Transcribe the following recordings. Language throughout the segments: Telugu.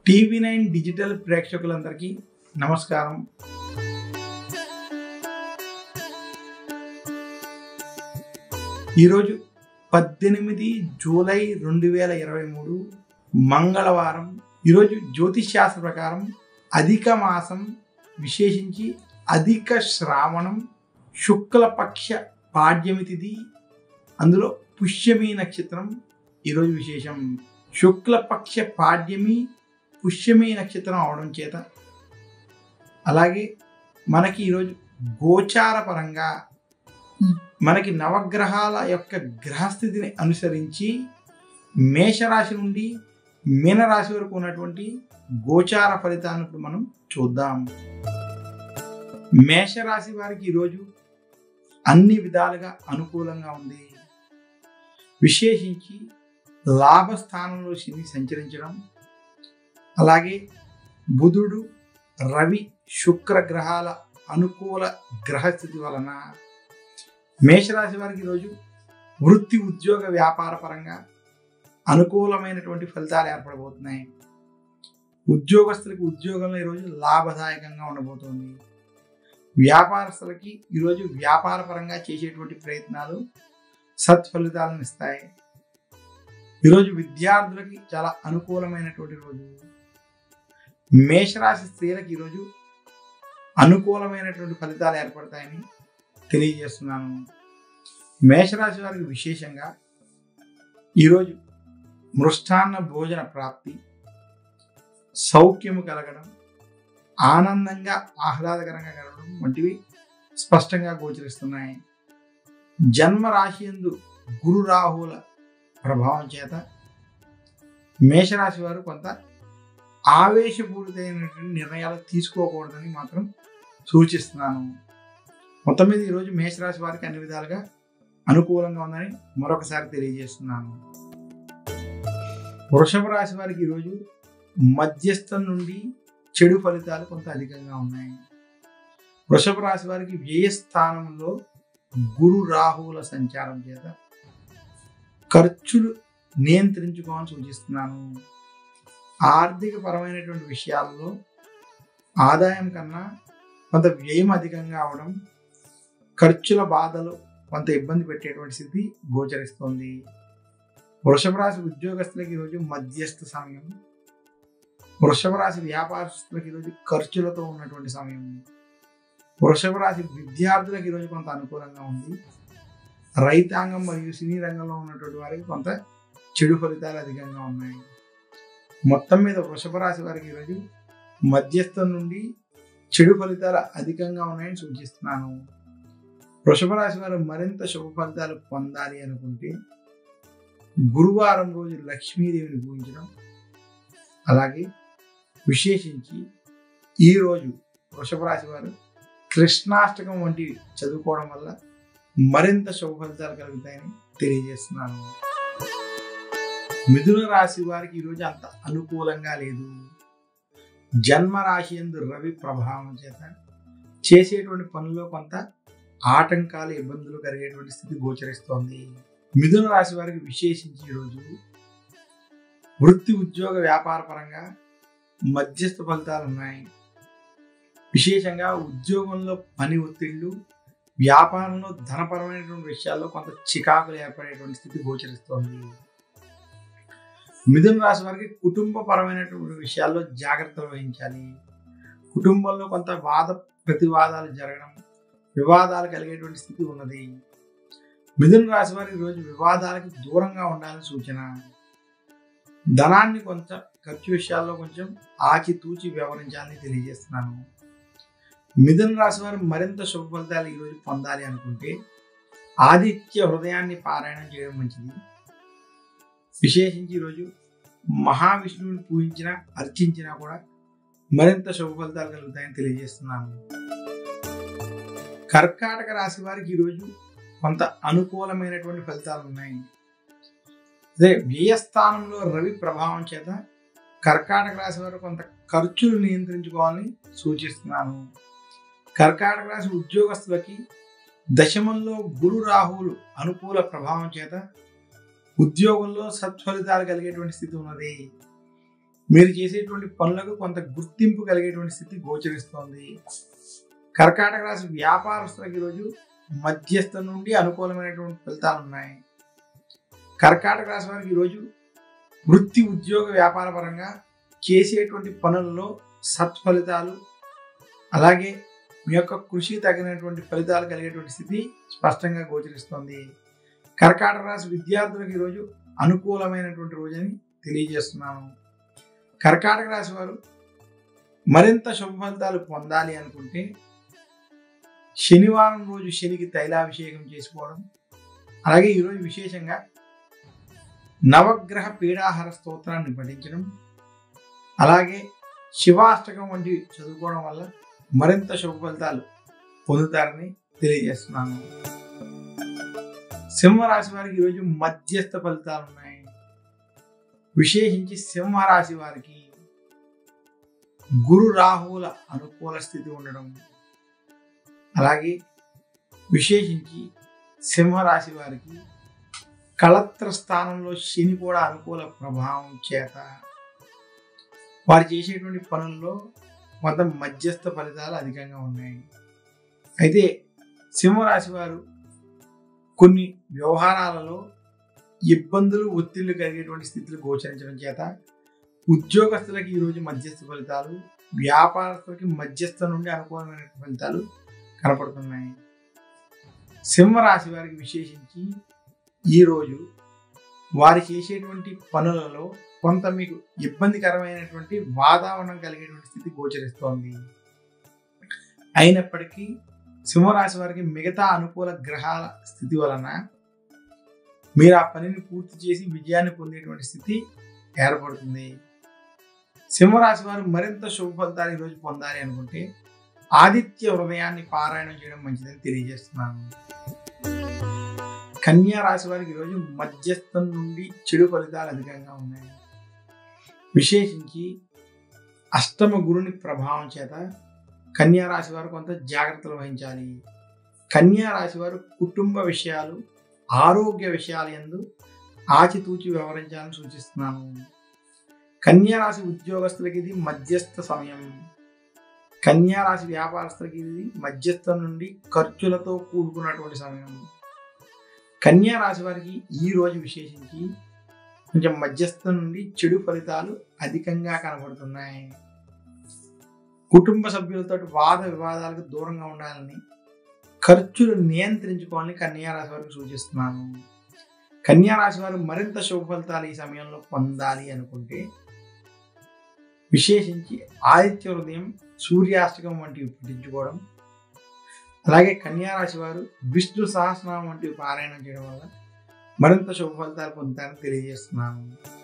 టీవీ నైన్ డిజిటల్ ప్రేక్షకులందరికీ నమస్కారం ఈరోజు పద్దెనిమిది జూలై రెండు వేల ఇరవై మూడు మంగళవారం ఈరోజు జ్యోతిష్ శాస్త్ర ప్రకారం అధిక మాసం విశేషించి అధిక శ్రావణం శుక్లపక్ష పాడ్యమి తిథి అందులో పుష్యమి నక్షత్రం ఈరోజు విశేషం శుక్లపక్ష పాడ్యమి పుష్యమి నక్షత్రం అవడం చేత అలాగే మనకి ఈరోజు గోచార పరంగా మనకి నవగ్రహాల యొక్క గ్రహస్థితిని అనుసరించి మేషరాశి నుండి మీనరాశి వరకు ఉన్నటువంటి గోచార ఫలితాలను ఇప్పుడు మనం చూద్దాం మేషరాశి వారికి ఈరోజు అన్ని విధాలుగా అనుకూలంగా ఉంది విశేషించి లాభస్థానంలో శని సంచరించడం అలాగే బుధుడు రవి శుక్ర గ్రహాల అనుకూల గ్రహస్థితి వలన మేషరాశి వారికి ఈరోజు వృత్తి ఉద్యోగ వ్యాపార పరంగా అనుకూలమైనటువంటి ఫలితాలు ఏర్పడబోతున్నాయి ఉద్యోగస్తులకి ఉద్యోగంలో ఈరోజు లాభదాయకంగా ఉండబోతోంది వ్యాపారస్తులకి ఈరోజు వ్యాపార పరంగా చేసేటువంటి ప్రయత్నాలు సత్ఫలితాలను ఇస్తాయి ఈరోజు విద్యార్థులకి చాలా అనుకూలమైనటువంటి రోజు మేషరాశి స్త్రీలకు ఈరోజు అనుకూలమైనటువంటి ఫలితాలు ఏర్పడతాయని తెలియజేస్తున్నాను మేషరాశి వారికి విశేషంగా ఈరోజు మృష్టాన్న భోజన ప్రాప్తి సౌఖ్యము కలగడం ఆనందంగా ఆహ్లాదకరంగా కలగడం వంటివి స్పష్టంగా గోచరిస్తున్నాయి జన్మ రాశి ఎందు గురు రాహుల ప్రభావం చేత మేషరాశి వారు కొంత ఆవేశపూరితమైనటువంటి నిర్ణయాలు తీసుకోకూడదని మాత్రం సూచిస్తున్నాను మొత్తం మీద ఈరోజు మేషరాశి వారికి అన్ని విధాలుగా అనుకూలంగా ఉందని మరొకసారి తెలియజేస్తున్నాను వృషభ రాశి వారికి ఈరోజు మధ్యస్థం నుండి చెడు ఫలితాలు కొంత అధికంగా ఉన్నాయి వృషభ రాశి వారికి వ్యయ స్థానంలో గురు రాహువుల సంచారం చేత ఖర్చులు నియంత్రించుకోవాలని సూచిస్తున్నాను ఆర్థిక పరమైనటువంటి విషయాల్లో ఆదాయం కన్నా కొంత వ్యయం అధికంగా అవడం ఖర్చుల బాధలు కొంత ఇబ్బంది పెట్టేటువంటి స్థితి గోచరిస్తోంది వృషభ రాశి ఉద్యోగస్తులకి ఈరోజు మధ్యస్థ సమయం వృషభ రాశి వ్యాపారస్తులకి ఈరోజు ఖర్చులతో ఉన్నటువంటి సమయం వృషభ రాశి విద్యార్థులకు ఈరోజు కొంత అనుకూలంగా ఉంది రైతాంగం మరియు సినీ రంగంలో ఉన్నటువంటి వారికి కొంత చెడు ఫలితాలు అధికంగా ఉన్నాయి మొత్తం మీద వృషభ రాశి వారికి ఈరోజు మధ్యస్థం నుండి చెడు ఫలితాలు అధికంగా ఉన్నాయని సూచిస్తున్నాను వృషభ రాశి వారు మరింత శుభ ఫలితాలు పొందాలి అనుకుంటే గురువారం రోజు లక్ష్మీదేవిని పూజించడం అలాగే విశేషించి ఈరోజు వృషభ రాశి వారు కృష్ణాష్టకం వంటివి చదువుకోవడం వల్ల మరింత శుభ ఫలితాలు కలుగుతాయని తెలియజేస్తున్నాను మిథున రాశి వారికి ఈరోజు అంత అనుకూలంగా లేదు జన్మ రాశి ఎందు రవి ప్రభావం చేత చేసేటువంటి పనుల్లో కొంత ఆటంకాలు ఇబ్బందులు కలిగేటువంటి స్థితి గోచరిస్తోంది మిథున రాశి వారికి విశేషించి ఈరోజు వృత్తి ఉద్యోగ వ్యాపార పరంగా మధ్యస్థ ఫలితాలు ఉన్నాయి విశేషంగా ఉద్యోగంలో పని ఒత్తిళ్లు వ్యాపారంలో ధనపరమైనటువంటి విషయాల్లో కొంత చికాకులు ఏర్పడేటువంటి స్థితి గోచరిస్తోంది మిథున రాశి వారికి కుటుంబపరమైనటువంటి విషయాల్లో జాగ్రత్తలు వహించాలి కుటుంబంలో కొంత వాద ప్రతివాదాలు జరగడం వివాదాలు కలిగేటువంటి స్థితి ఉన్నది మిథున రాశి వారికి రోజు వివాదాలకు దూరంగా ఉండాలని సూచన ధనాన్ని కొంచెం ఖర్చు విషయాల్లో కొంచెం ఆచితూచి వ్యవహరించాలని తెలియజేస్తున్నాను మిథున రాశి వారు మరింత శుభ ఫలితాలు ఈరోజు పొందాలి అనుకుంటే ఆదిత్య హృదయాన్ని పారాయణం చేయడం మంచిది విశేషించి ఈరోజు మహావిష్ణువుని పూజించినా అర్చించినా కూడా మరింత శుభ ఫలితాలు కలుగుతాయని తెలియజేస్తున్నాను కర్కాటక రాశి వారికి ఈరోజు కొంత అనుకూలమైనటువంటి ఫలితాలు ఉన్నాయి అదే వ్యయస్థానంలో రవి ప్రభావం చేత కర్కాటక రాశి వారు కొంత ఖర్చులు నియంత్రించుకోవాలని సూచిస్తున్నాను కర్కాటక రాశి ఉద్యోగస్తులకి దశమంలో గురు రాహువులు అనుకూల ప్రభావం చేత ఉద్యోగంలో సత్ఫలితాలు కలిగేటువంటి స్థితి ఉన్నది మీరు చేసేటువంటి పనులకు కొంత గుర్తింపు కలిగేటువంటి స్థితి గోచరిస్తోంది కర్కాటక రాశి వ్యాపారస్తులకు ఈరోజు మధ్యస్థ నుండి అనుకూలమైనటువంటి ఫలితాలు ఉన్నాయి కర్కాటక రాశి వారికి ఈరోజు వృత్తి ఉద్యోగ వ్యాపార పరంగా చేసేటువంటి పనులలో సత్ఫలితాలు అలాగే మీ యొక్క కృషి తగినటువంటి ఫలితాలు కలిగేటువంటి స్థితి స్పష్టంగా గోచరిస్తోంది కర్కాటక రాశి విద్యార్థులకు ఈరోజు అనుకూలమైనటువంటి రోజని తెలియజేస్తున్నాను కర్కాటక రాశి వారు మరింత శుభ ఫలితాలు పొందాలి అనుకుంటే శనివారం రోజు శనికి తైలాభిషేకం చేసుకోవడం అలాగే ఈరోజు విశేషంగా నవగ్రహ పీడాహార స్తోత్రాన్ని పఠించడం అలాగే శివాష్టకం వంటివి చదువుకోవడం వల్ల మరింత శుభ ఫలితాలు పొందుతారని తెలియజేస్తున్నాను సింహరాశి వారికి ఈరోజు మధ్యస్థ ఫలితాలు ఉన్నాయి విశేషించి సింహరాశి వారికి గురు రాహువుల అనుకూల స్థితి ఉండడం అలాగే విశేషించి సింహరాశి వారికి కళత్ర స్థానంలో శని కూడా అనుకూల ప్రభావం చేత వారు చేసేటువంటి పనుల్లో కొంత మధ్యస్థ ఫలితాలు అధికంగా ఉన్నాయి అయితే సింహరాశి వారు కొన్ని వ్యవహారాలలో ఇబ్బందులు ఒత్తిళ్లు కలిగేటువంటి స్థితులు గోచరించడం చేత ఉద్యోగస్తులకి ఈరోజు మధ్యస్థ ఫలితాలు వ్యాపారస్తులకి మధ్యస్థ నుండి అనుకూలమైన ఫలితాలు కనపడుతున్నాయి సింహరాశి వారికి విశేషించి ఈరోజు వారు చేసేటువంటి పనులలో కొంత మీకు ఇబ్బందికరమైనటువంటి వాతావరణం కలిగేటువంటి స్థితి గోచరిస్తోంది అయినప్పటికీ సింహరాశి వారికి మిగతా అనుకూల గ్రహాల స్థితి వలన మీరు ఆ పనిని పూర్తి చేసి విజయాన్ని పొందేటువంటి స్థితి ఏర్పడుతుంది సింహరాశి వారు మరింత శుభ ఫలితాలు ఈరోజు పొందాలి అనుకుంటే ఆదిత్య హృదయాన్ని పారాయణం చేయడం మంచిదని తెలియజేస్తున్నాను కన్యా రాశి వారికి ఈరోజు మధ్యస్థం నుండి చెడు ఫలితాలు అధికంగా ఉన్నాయి విశేషించి అష్టమ గురుని ప్రభావం చేత కన్యా రాశి వారు కొంత జాగ్రత్తలు వహించాలి కన్యా రాశి వారు కుటుంబ విషయాలు ఆరోగ్య విషయాల యందు ఆచితూచి వ్యవహరించాలని సూచిస్తున్నాను కన్యా రాశి ఉద్యోగస్తులకి ఇది మధ్యస్థ సమయం కన్యా రాశి వ్యాపారస్తులకి ఇది మధ్యస్థం నుండి ఖర్చులతో కూడుకున్నటువంటి సమయం కన్యా రాశి వారికి ఈ రోజు విశేషించి కొంచెం మధ్యస్థం నుండి చెడు ఫలితాలు అధికంగా కనబడుతున్నాయి కుటుంబ సభ్యులతో వాద వివాదాలకు దూరంగా ఉండాలని ఖర్చులు నియంత్రించుకోవాలని కన్యా రాశి వారికి సూచిస్తున్నాను కన్యా రాశి వారు మరింత శుభ ఫలితాలు ఈ సమయంలో పొందాలి అనుకుంటే విశేషించి ఆదిత్య హృదయం సూర్యాష్టకం వంటివి పఠించుకోవడం అలాగే కన్యా రాశి వారు విష్ణు సహస్రనామం వంటివి పారాయణం చేయడం వల్ల మరింత శుభ ఫలితాలు పొందుతారని తెలియజేస్తున్నాను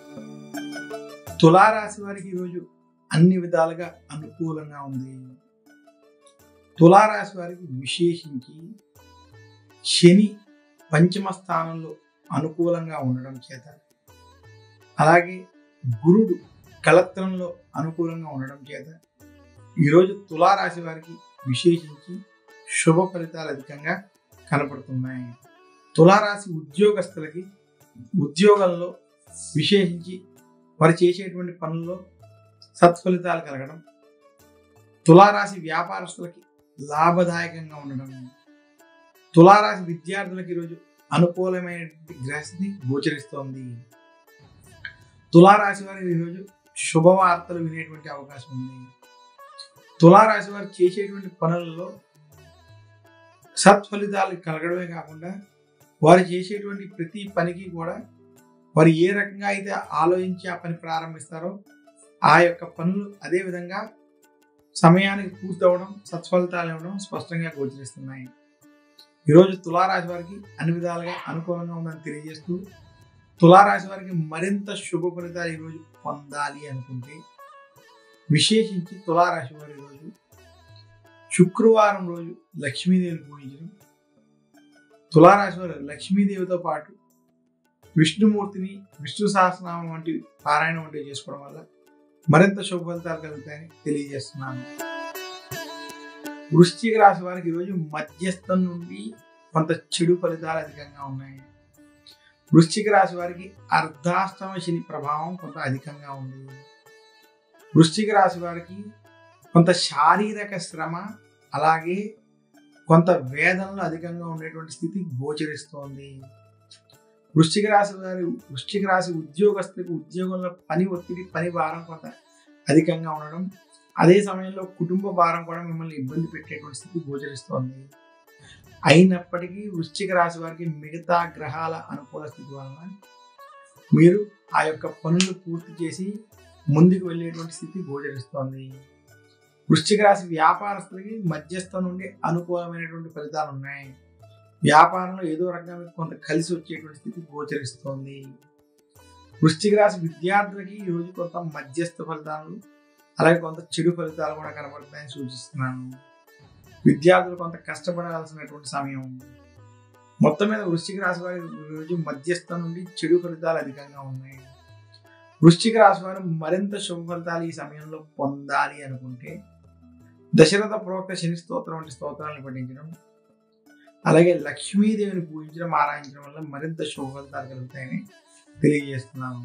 తులారాశి వారికి ఈరోజు అన్ని విధాలుగా అనుకూలంగా ఉంది తులారాశి వారికి విశేషించి శని పంచమ స్థానంలో అనుకూలంగా ఉండడం చేత అలాగే గురుడు కలత్రంలో అనుకూలంగా ఉండడం చేత ఈరోజు తులారాశి వారికి విశేషించి శుభ ఫలితాలు అధికంగా కనపడుతున్నాయి తులారాశి ఉద్యోగస్తులకి ఉద్యోగంలో విశేషించి వారు చేసేటువంటి పనుల్లో సత్ఫలితాలు కలగడం తులారాశి వ్యాపారస్తులకి లాభదాయకంగా ఉండడం తులారాశి విద్యార్థులకు ఈరోజు అనుకూలమైనటువంటి గ్రహస్థితి గోచరిస్తోంది తులారాశి వారికి ఈరోజు శుభవార్తలు వినేటువంటి అవకాశం ఉంది తులారాశి వారు చేసేటువంటి పనులలో సత్ఫలితాలు కలగడమే కాకుండా వారు చేసేటువంటి ప్రతి పనికి కూడా వారు ఏ రకంగా అయితే ఆలోచించి ఆ పని ప్రారంభిస్తారో ఆ యొక్క పనులు అదే విధంగా సమయానికి పూర్తవడం సత్ఫలితాలు ఇవ్వడం స్పష్టంగా గోచరిస్తున్నాయి ఈరోజు తులారాశి వారికి అన్ని విధాలుగా అనుకూలంగా ఉందని తెలియజేస్తూ తులారాశి వారికి మరింత శుభ ఫలితాలు ఈరోజు పొందాలి అనుకుంటే విశేషించి తులారాశి వారి ఈరోజు శుక్రవారం రోజు లక్ష్మీదేవిని పూజించడం తులారాశి వారు లక్ష్మీదేవితో పాటు విష్ణుమూర్తిని విష్ణు సహస్రనామం వంటి పారాయణం వంటివి చేసుకోవడం వల్ల మరింత శుభ ఫలితాలు కలుగుతాయని తెలియజేస్తున్నాను వృశ్చిక రాశి వారికి ఈరోజు మధ్యస్థం నుండి కొంత చెడు ఫలితాలు అధికంగా ఉన్నాయి వృశ్చిక రాశి వారికి అర్ధాష్టమ శని ప్రభావం కొంత అధికంగా ఉంది వృశ్చిక రాశి వారికి కొంత శారీరక శ్రమ అలాగే కొంత వేదనలు అధికంగా ఉండేటువంటి స్థితి గోచరిస్తోంది వృశ్చిక రాశి వారి వృశ్చిక రాశి ఉద్యోగస్తులకు ఉద్యోగంలో పని ఒత్తిడి పని భారం కొంత అధికంగా ఉండడం అదే సమయంలో కుటుంబ భారం కూడా మిమ్మల్ని ఇబ్బంది పెట్టేటువంటి స్థితి గోచరిస్తోంది అయినప్పటికీ వృశ్చిక రాశి వారికి మిగతా గ్రహాల అనుకూల స్థితి వలన మీరు ఆ యొక్క పనులు పూర్తి చేసి ముందుకు వెళ్ళేటువంటి స్థితి గోచరిస్తోంది వృశ్చిక రాశి వ్యాపారస్తులకి మధ్యస్థం నుండి అనుకూలమైనటువంటి ఫలితాలు ఉన్నాయి వ్యాపారంలో ఏదో రకంగా మీకు కొంత కలిసి వచ్చేటువంటి స్థితి గోచరిస్తోంది వృశ్చిక రాశి విద్యార్థులకి ఈరోజు కొంత మధ్యస్థ ఫలితాలు అలాగే కొంత చెడు ఫలితాలు కూడా కనబడతాయని సూచిస్తున్నాను విద్యార్థులు కొంత కష్టపడాల్సినటువంటి సమయం మొత్తం మీద వృశ్చిక రాశి వారి రోజు మధ్యస్థం నుండి చెడు ఫలితాలు అధికంగా ఉన్నాయి వృశ్చిక రాశి వారు మరింత శుభ ఫలితాలు ఈ సమయంలో పొందాలి అనుకుంటే దశరథ ప్రోక్త శని స్తోత్రం వంటి స్తోత్రాలను పఠించడం అలాగే లక్ష్మీదేవిని పూజించడం ఆరాధించడం వల్ల మరింత శుభ ఫలితాలు కలుగుతాయని తెలియజేస్తున్నాను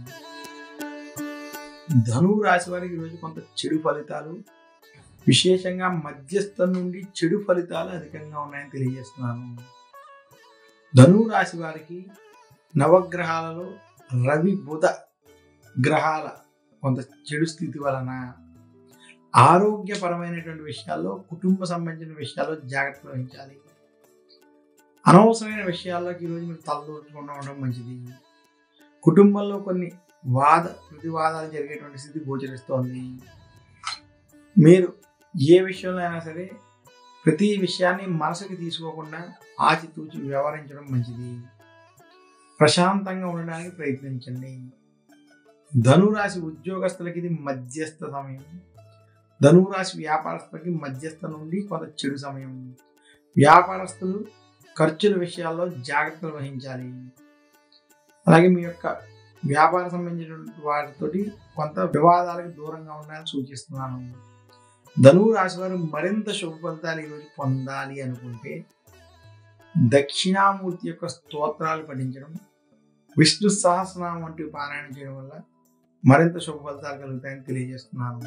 ధనువు రాశి వారికి ఈరోజు కొంత చెడు ఫలితాలు విశేషంగా మధ్యస్థం నుండి చెడు ఫలితాలు అధికంగా ఉన్నాయని తెలియజేస్తున్నాను ధనువు రాశి వారికి నవగ్రహాలలో రవి బుధ గ్రహాల కొంత చెడు స్థితి వలన ఆరోగ్యపరమైనటువంటి విషయాల్లో కుటుంబ సంబంధించిన విషయాల్లో జాగ్రత్త వహించాలి అనవసరమైన విషయాల్లోకి ఈరోజు మీరు తలదూర్చకుండా ఉండడం మంచిది కుటుంబంలో కొన్ని వాద ప్రతివాదాలు జరిగేటువంటి స్థితి గోచరిస్తోంది మీరు ఏ విషయంలో అయినా సరే ప్రతి విషయాన్ని మనసుకి తీసుకోకుండా ఆచితూచి వ్యవహరించడం మంచిది ప్రశాంతంగా ఉండడానికి ప్రయత్నించండి ధనురాశి ఉద్యోగస్తులకి ఇది మధ్యస్థ సమయం ధనురాశి వ్యాపారస్తులకి మధ్యస్థ నుండి కొంత చెడు సమయం వ్యాపారస్తులు ఖర్చుల విషయాల్లో జాగ్రత్తలు వహించాలి అలాగే మీ యొక్క వ్యాపార సంబంధించినటువంటి వాటితోటి కొంత వివాదాలకు దూరంగా ఉండాలని సూచిస్తున్నాను ధనువు రాశి వారు మరింత శుభ ఫలితాలు ఈరోజు పొందాలి అనుకుంటే దక్షిణామూర్తి యొక్క స్తోత్రాలు పఠించడం విష్ణు సహస్రనామం వంటివి పారాయణ చేయడం వల్ల మరింత శుభ ఫలితాలు కలుగుతాయని తెలియజేస్తున్నాను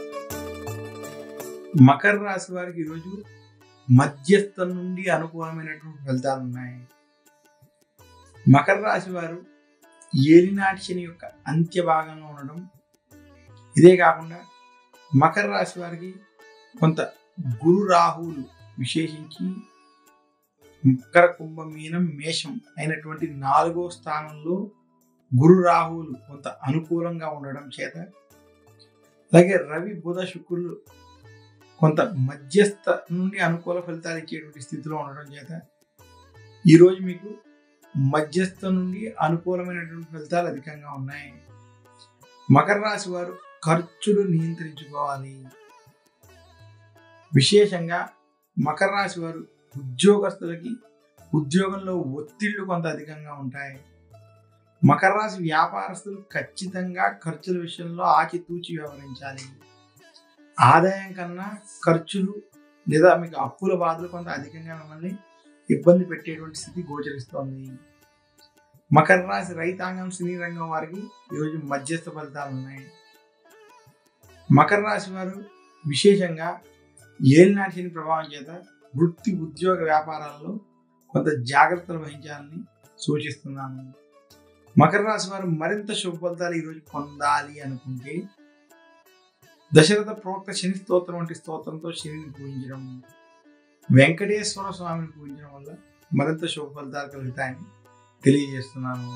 మకర రాశి వారికి ఈరోజు మధ్యస్థం నుండి అనుకూలమైనటువంటి ఫలితాలు ఉన్నాయి మకర రాశి వారు ఏలినాటి శని యొక్క అంత్య భాగంలో ఉండడం ఇదే కాకుండా మకర రాశి వారికి కొంత గురు రాహువులు విశేషించి మకర కుంభ మీనం మేషం అయినటువంటి నాలుగో స్థానంలో గురు రాహువులు కొంత అనుకూలంగా ఉండడం చేత అలాగే రవి బుధ శుక్రులు కొంత మధ్యస్థ నుండి అనుకూల ఫలితాలు ఇచ్చేటువంటి స్థితిలో ఉండడం చేత ఈరోజు మీకు మధ్యస్థ నుండి అనుకూలమైనటువంటి ఫలితాలు అధికంగా ఉన్నాయి మకర రాశి వారు ఖర్చులు నియంత్రించుకోవాలి విశేషంగా మకర రాశి వారు ఉద్యోగస్తులకి ఉద్యోగంలో ఒత్తిళ్లు కొంత అధికంగా ఉంటాయి మకర రాశి వ్యాపారస్తులు ఖచ్చితంగా ఖర్చుల విషయంలో ఆచితూచి వ్యవహరించాలి ఆదాయం కన్నా ఖర్చులు లేదా మీకు అప్పుల బాధలు కొంత అధికంగా మిమ్మల్ని ఇబ్బంది పెట్టేటువంటి స్థితి గోచరిస్తోంది మకర రాశి రైతాంగం సినీ రంగం వారికి ఈరోజు మధ్యస్థ ఫలితాలు ఉన్నాయి మకర రాశి వారు విశేషంగా ఏలినాటి శని ప్రభావం చేత వృత్తి ఉద్యోగ వ్యాపారాల్లో కొంత జాగ్రత్తలు వహించాలని సూచిస్తున్నాను మకర రాశి వారు మరింత శుభ ఫలితాలు ఈరోజు పొందాలి అనుకుంటే దశరథ ప్రోక్త శని స్తోత్రం వంటి స్తోత్రంతో శనిని పూజించడం వెంకటేశ్వర స్వామిని పూజించడం వల్ల మరింత శుభ ఫలితాలు కలుగుతాయని తెలియజేస్తున్నాను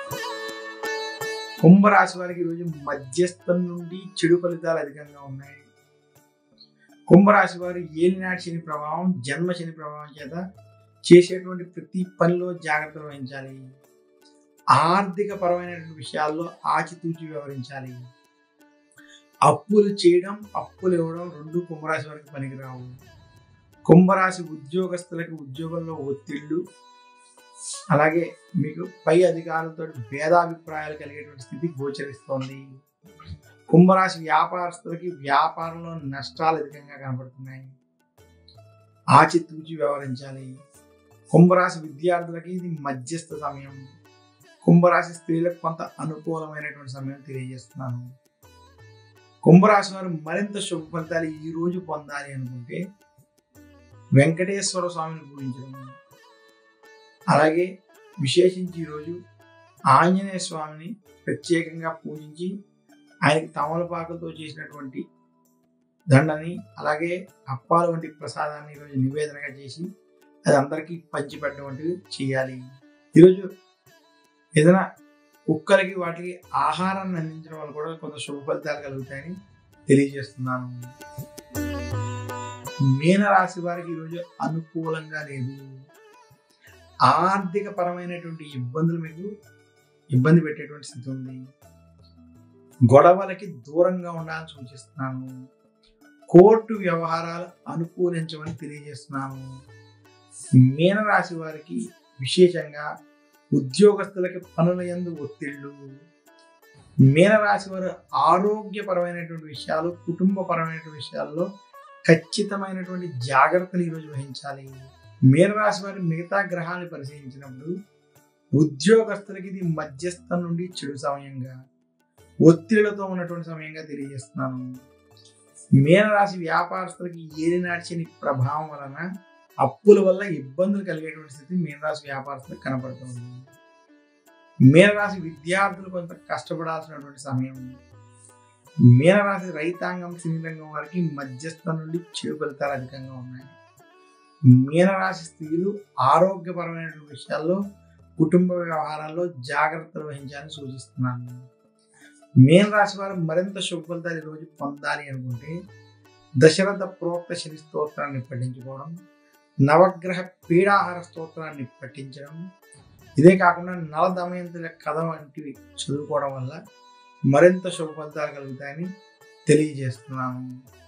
కుంభరాశి వారికి ఈరోజు మధ్యస్థం నుండి చెడు ఫలితాలు అధికంగా ఉన్నాయి కుంభరాశి వారు ఏలినాటి శని ప్రభావం జన్మ శని ప్రభావం చేత చేసేటువంటి ప్రతి పనిలో జాగ్రత్తలు వహించాలి ఆర్థిక పరమైనటువంటి విషయాల్లో ఆచితూచి వ్యవహరించాలి అప్పులు చేయడం అప్పులు ఇవ్వడం రెండు కుంభరాశి వారికి పనికిరావు కుంభరాశి ఉద్యోగస్తులకి ఉద్యోగంలో ఒత్తిళ్లు అలాగే మీకు పై అధికారులతో భేదాభిప్రాయాలు కలిగేటువంటి స్థితి గోచరిస్తోంది కుంభరాశి వ్యాపారస్తులకి వ్యాపారంలో నష్టాలు అధికంగా కనబడుతున్నాయి ఆచితూచి వ్యవహరించాలి కుంభరాశి విద్యార్థులకి ఇది మధ్యస్థ సమయం కుంభరాశి స్త్రీలకు కొంత అనుకూలమైనటువంటి సమయం తెలియజేస్తున్నాను కుంభరాశి వారు మరింత శుభ ఫలితాలు ఈ రోజు పొందాలి అనుకుంటే వెంకటేశ్వర స్వామిని పూజించడం అలాగే విశేషించి ఈరోజు ఆంజనేయ స్వామిని ప్రత్యేకంగా పూజించి ఆయనకి తమలపాకులతో చేసినటువంటి దండని అలాగే అప్పాలు వంటి ప్రసాదాన్ని ఈరోజు నివేదనగా చేసి అది అందరికీ పంచిపెట్టడం వంటివి చేయాలి ఈరోజు ఏదైనా కుక్కలకి వాటికి ఆహారాన్ని అందించడం వల్ల కూడా కొంత శుభ ఫలితాలు కలుగుతాయని తెలియజేస్తున్నాను మీనరాశి వారికి ఈరోజు అనుకూలంగా లేదు ఆర్థిక పరమైనటువంటి ఇబ్బందులు మీకు ఇబ్బంది పెట్టేటువంటి స్థితి ఉంది గొడవలకి దూరంగా ఉండాలని సూచిస్తున్నాను కోర్టు వ్యవహారాలు అనుకూలించమని తెలియజేస్తున్నాను మీనరాశి వారికి విశేషంగా ఉద్యోగస్తులకి పనుల యందు ఒత్తిళ్ళు మీనరాశి వారు ఆరోగ్యపరమైనటువంటి విషయాలు కుటుంబపరమైనటువంటి విషయాల్లో ఖచ్చితమైనటువంటి జాగ్రత్తలు ఈరోజు వహించాలి మీనరాశి వారి మిగతా గ్రహాన్ని పరిశీలించినప్పుడు ఉద్యోగస్తులకి ఇది మధ్యస్థం నుండి చెడు సమయంగా ఒత్తిళ్లతో ఉన్నటువంటి సమయంగా తెలియజేస్తున్నాను మీనరాశి వ్యాపారస్తులకి ఏలినాటి శని ప్రభావం వలన అప్పుల వల్ల ఇబ్బందులు కలిగేటువంటి స్థితి మీనరాశి వ్యాపారస్తులకు కనపడుతుంది మీనరాశి విద్యార్థులు కొంత కష్టపడాల్సినటువంటి సమయం మీనరాశి రైతాంగం సినీ రంగం వారికి మధ్యస్థం నుండి చెడు ఫలితాలు అధికంగా ఉన్నాయి మీనరాశి స్త్రీలు ఆరోగ్యపరమైనటువంటి విషయాల్లో కుటుంబ వ్యవహారాల్లో జాగ్రత్తలు వహించాలని సూచిస్తున్నాను మీనరాశి వారు మరింత శుభ ఫలితాలు ఈరోజు పొందాలి అనుకుంటే దశరథ ప్రోక్త శని స్తోత్రాన్ని పఠించుకోవడం నవగ్రహ పీడాహార స్తోత్రాన్ని పఠించడం ఇదే కాకుండా నల దమయంతుల కథ వంటివి చదువుకోవడం వల్ల మరింత శుభ ఫలితాలు కలుగుతాయని తెలియజేస్తున్నాను